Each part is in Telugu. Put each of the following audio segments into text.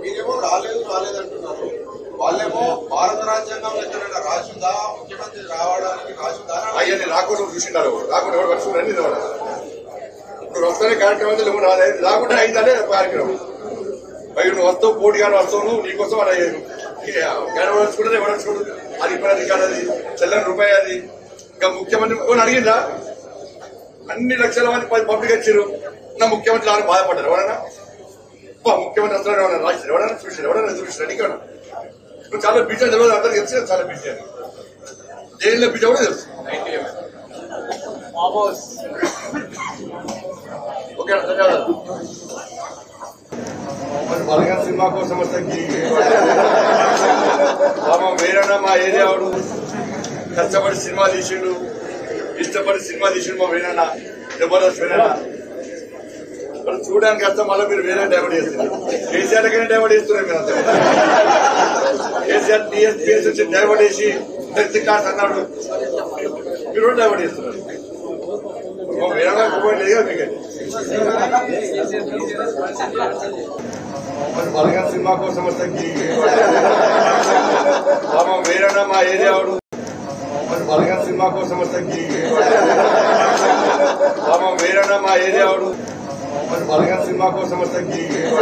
మీరేమో రాలేదు రాలేదు అంటున్నారు వాళ్ళేమో భారత రాజ్యాంగంలో ఎక్కడైనా రాసిందా ముఖ్యమంత్రి రావడానికి రాసిందా అని అయ్యని రాకుండా చూసిండారు రాకుండా ఎవరు పట్టుకున్నారని ఇది ఎవరు ఇప్పుడు వస్తానే కార్యక్రమం నువ్వు రాలేదు రాకుండా అయిందనే కార్యక్రమం పైగా నువ్వు వస్తావు పోటీగానే వస్తావు నువ్వు నీకోసం అలా గడవడుచుకుంటే ఎవడచుకోడు అది ఇప్పుడు అది కాదు అది చెల్లని రూపాయి అది ఇంకా ముఖ్యమంత్రి కొన్ని అడిగిందా అన్ని లక్షల మంది పది పబ్లిక్ వచ్చారు నా ముఖ్యమంత్రి వాళ్ళు బాధపడ్డారు ఎవరైనా అబ్బా, ముఖ్యమంత్రి వస్తారు ఎవరైనా రాశారు ఎవరైనా చూసారు ఎవరైనా చూసారు అడిగాడు నువ్వు చాలా బిజీ అని తెలియదు అందరికి తెలుసు కదా చాలా బిజీ అని జైల్లో బిజీ కూడా తెలుసు ఓకే ధన్యవాదాలు మరి బలగం సినిమా కోసం వస్తాకి పాపం వేరన్నా మా ఏరియా వాడు కష్టపడి సినిమా తీసిండు ఇష్టపడి సినిమా తీసిండు మా వేరన్న జబర్దస్త్ వేరన్న మరి చూడడానికి వస్తాం మళ్ళీ మీరు వేరే డైవర్ట్ చేస్తున్నారు కేసీఆర్ కన్నా డైవర్ట్ చేస్తున్నారు మీరు అంతా కేసీఆర్ టీఎస్ పిఎస్ వచ్చి డైవర్ట్ చేసి హెల్త్ కార్డ్ అన్నాడు మీరు కూడా డైవర్ట్ చేస్తున్నారు మా వేరన్నా ఉపయోగం లేదు కదా మీకు మరి బలగం సినిమా కోసం వస్తాకి పాపం వేరన్నా మా ఏరియా వాడు మరి బలగం సినిమా కోసం వస్తాకి పాపం వేరన్నా మా ఏరియా వాడు మరి బలగం సినిమా కోసం వస్తాకి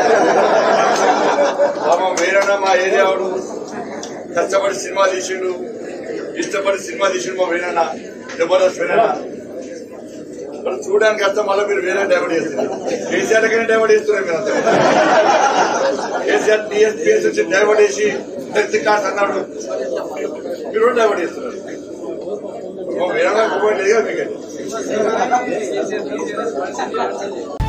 పాపం వేరన్నా మా ఏరియా వాడు కష్టపడి సినిమా తీసిండు ఇష్టపడి సినిమా తీసిండు మా వేరన్న జబర్దస్త్ వేరన్న మరి చూడడానికి వస్తాం మళ్ళీ మీరు వేరే డైవర్ట్ చేస్తున్నారు కేసీఆర్ కన్నా డైవర్ట్ చేస్తున్నారు మీరు అంతా కేసీఆర్ టీఎస్ పిఎస్ వచ్చి డైవర్ట్ చేసి హెల్త్ కార్డ్ అన్నాడు మీరు కూడా డైవర్ట్ చేస్తున్నారు మా వేరే ఉపయోగం లేదు కదా మీకు